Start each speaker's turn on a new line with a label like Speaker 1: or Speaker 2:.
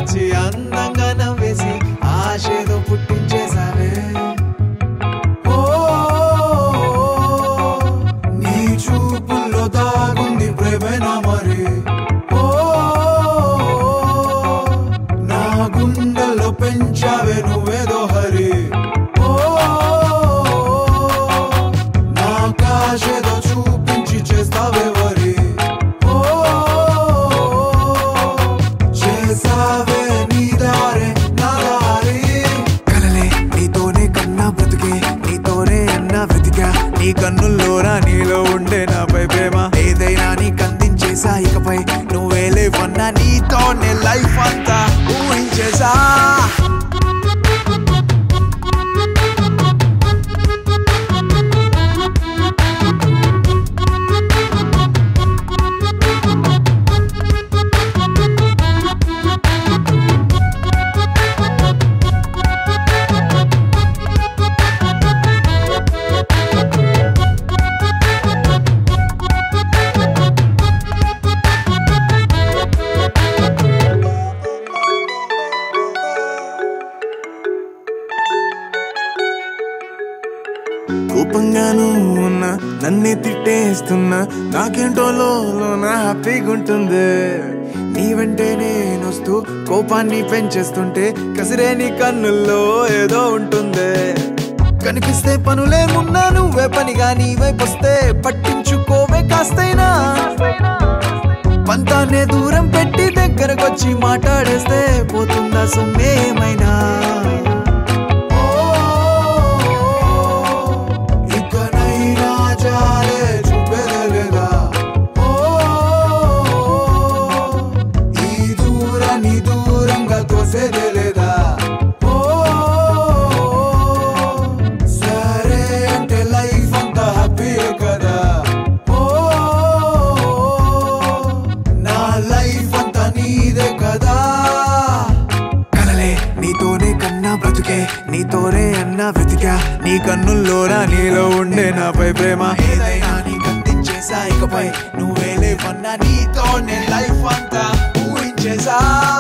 Speaker 1: నవ్వించి అందంగా నవ్వేసి ఆశేదో పుట్టించేసావే ఓ నీ చూపుల్లో దాగుంది ప్రేమేనా మరి ఓ నా గుండెల్లో పెంచావే నువ్వేదో హరి ఓ నా కాశేదో చూపించి చేస్తావే వరి ఓ చేసావే నీ దారే నా దారి కలలే నీతోనే కన్నా బ్రతుకే నీతోనే అన్నా వెతికా నీ కన్నుల్లోరా నీలో ఉండే నాపై ప్రేమ ఏదైనా నీకు అందించేసా ఇకపై నువ్వే లేవన్నా నీతోనే లైఫ్ అంతా ఊహించేసా కోపంగాను ఉన్నా నన్నే తిట్టేస్తున్నా నాకేంటో లోన హ్యాపీగా ఉంటుంది నీ వెంటే నేనొస్తూ కోపాన్ని పెంచేస్తుంటే కసిరే నీ కన్నుల్లో ఏదో ఉంటుంది కనిపిస్తే పనులేమున్నా నువ్వే పనిగా నీ వైపొస్తే పట్టించుకోవే కాస్తైనా పంతానే దూరం పెట్టి దగ్గరకొచ్చి మాట్లాడేస్తే పోతుందా సొమ్మేమైనా ఇకనైనా జాలే చూపెదలేదా ఓ ఈ దూరాన్ని దూరంగా తోసేదేలేదా ఓ సరే అంటే లైఫ్ అంతా హ్యాపీ కదా ఓ నా లైఫ్ అంతా నీదే కదా కలలే నీతోనే కన్నా బ్రతుకే నీతోనే అన్నా వెతికా నీ కన్నుల్లోరా నీలో ఉండే నాపై ప్రేమ ఏదైనా నీకు అందించేసా ఇకపై నువ్వే లేవన్నా నీతోనే లైఫ్ అంతా ఊహించేసా